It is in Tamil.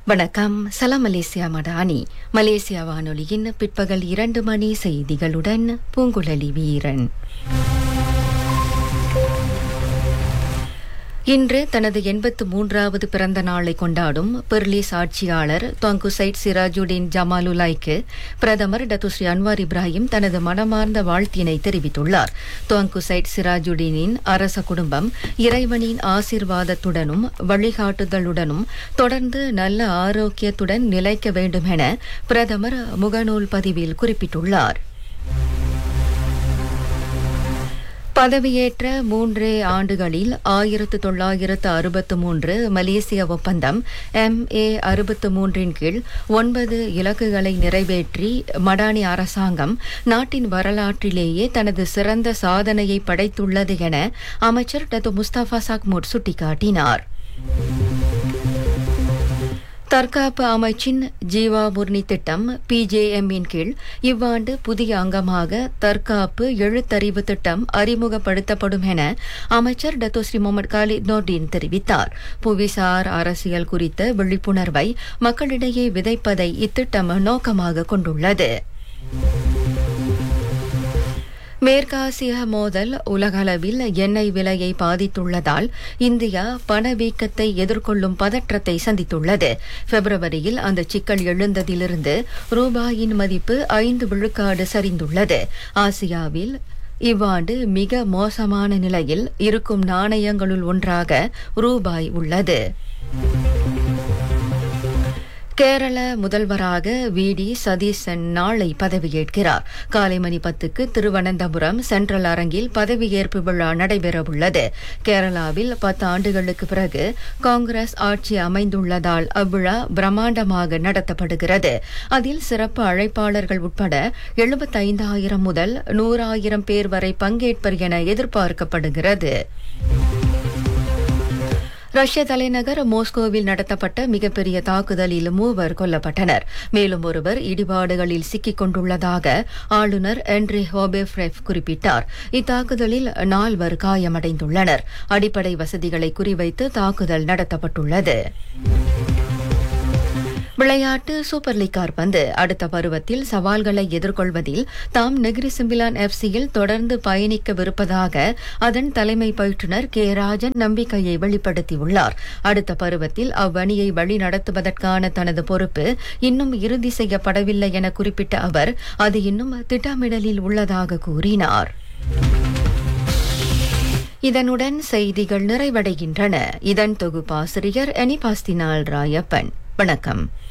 வணக்கம் சலாம் மலேசியா மடானி மலேசியா வானொலியின் பிற்பகல் இரண்டு மணி செய்திகளுடன் பூங்குழலி வீரன் இன்று தனது எண்பத்து மூன்றாவது பிறந்த நாளை கொண்டாடும் பெர்லிஸ் ஆட்சியாளர் தொங்கு சைட் சிராஜுடீன் ஜமாலுலாய்க்கு பிரதமர் டத்துஸ்ரீ அன்வார் இப்ராஹிம் தனது மனமார்ந்த வாழ்த்தினை தெரிவித்துள்ளார் தொங்கு சைட் சிராஜுடீனின் அரச குடும்பம் இறைவனின் ஆசீர்வாதத்துடனும் வழிகாட்டுதலுடனும் தொடர்ந்து நல்ல ஆரோக்கியத்துடன் நிலைக்க வேண்டும் என பிரதமர் முகநூல் பதிவில் குறிப்பிட்டுள்ளார் பதவியேற்ற மூன்றே ஆண்டுகளில் ஆயிரத்து தொள்ளாயிரத்து அறுபத்து மூன்று மலேசிய ஒப்பந்தம் எம் ஏ அறுபத்து மூன்றின் கீழ் ஒன்பது இலக்குகளை நிறைவேற்றி மடானி அரசாங்கம் நாட்டின் வரலாற்றிலேயே தனது சிறந்த சாதனையை படைத்துள்ளது என அமைச்சர் டத்து முஸ்தபா சாக்மூட் சுட்டிக்காட்டினார் தற்காப்பு அமைச்சின் ஜீவா முர்னி திட்டம் பிஜேஎம்மின் கீழ் இவ்வாண்டு புதிய அங்கமாக தற்காப்பு எழுத்தறிவு திட்டம் அறிமுகப்படுத்தப்படும் என அமைச்சர் டத்தோஸ்ரீ முகமது காலித் நோர்டின் தெரிவித்தார் புவிசார் அரசியல் குறித்த விழிப்புணர்வை மக்களிடையே விதைப்பதை இத்திட்டம் நோக்கமாக கொண்டுள்ளது மேற்காசிய மோதல் உலகளவில் எண்ணெய் விலையை பாதித்துள்ளதால் இந்தியா பணவீக்கத்தை எதிர்கொள்ளும் பதற்றத்தை சந்தித்துள்ளது பிப்ரவரியில் அந்த சிக்கல் எழுந்ததிலிருந்து ரூபாயின் மதிப்பு ஐந்து விழுக்காடு சரிந்துள்ளது ஆசியாவில் இவ்வாண்டு மிக மோசமான நிலையில் இருக்கும் நாணயங்களுள் ஒன்றாக ரூபாய் உள்ளது கேரள முதல்வராக வி டி சதீசன் நாளை பதவியேற்கிறார் காலை மணி பத்துக்கு திருவனந்தபுரம் சென்ட்ரல் அரங்கில் பதவியேற்பு விழா நடைபெறவுள்ளது கேரளாவில் பத்து ஆண்டுகளுக்கு பிறகு காங்கிரஸ் ஆட்சி அமைந்துள்ளதால் அவ்விழா பிரம்மாண்டமாக நடத்தப்படுகிறது அதில் சிறப்பு அழைப்பாளர்கள் உட்பட எழுபத்தைந்தாயிரம் முதல் நூறாயிரம் பேர் வரை பங்கேற்பர் என எதிர்பார்க்கப்படுகிறது ரஷ்ய தலைநகர் மோஸ்கோவில் நடத்தப்பட்ட மிகப்பெரிய தாக்குதலில் மூவர் கொல்லப்பட்டனர் மேலும் ஒருவர் இடிபாடுகளில் சிக்கிக் கொண்டுள்ளதாக ஆளுநர் என்ரி ஹோபேஃப்ரெஃப் குறிப்பிட்டார் இத்தாக்குதலில் நால்வர் காயமடைந்துள்ளனர் அடிப்படை வசதிகளை குறிவைத்து தாக்குதல் நடத்தப்பட்டுள்ளது விளையாட்டு சூப்பர் லீக் கார்பந்து அடுத்த பருவத்தில் சவால்களை எதிர்கொள்வதில் தாம் நெகிரி சிம்பிலான் எஃப்சியில் தொடர்ந்து பயணிக்கவிருப்பதாக அதன் தலைமை பயிற்றுநர் கே ராஜன் நம்பிக்கையை வெளிப்படுத்தியுள்ளார் அடுத்த பருவத்தில் அவ்வணியை வழிநடத்துவதற்கான தனது பொறுப்பு இன்னும் இறுதி செய்யப்படவில்லை என குறிப்பிட்ட அவர் அது இன்னும் திட்டமிடலில் உள்ளதாக கூறினார் இதனுடன் செய்திகள் நிறைவடைகின்றன இதன் தொகுப்பாசிரியர் எனிபாஸ்தினால் ராயப்பன் வணக்கம்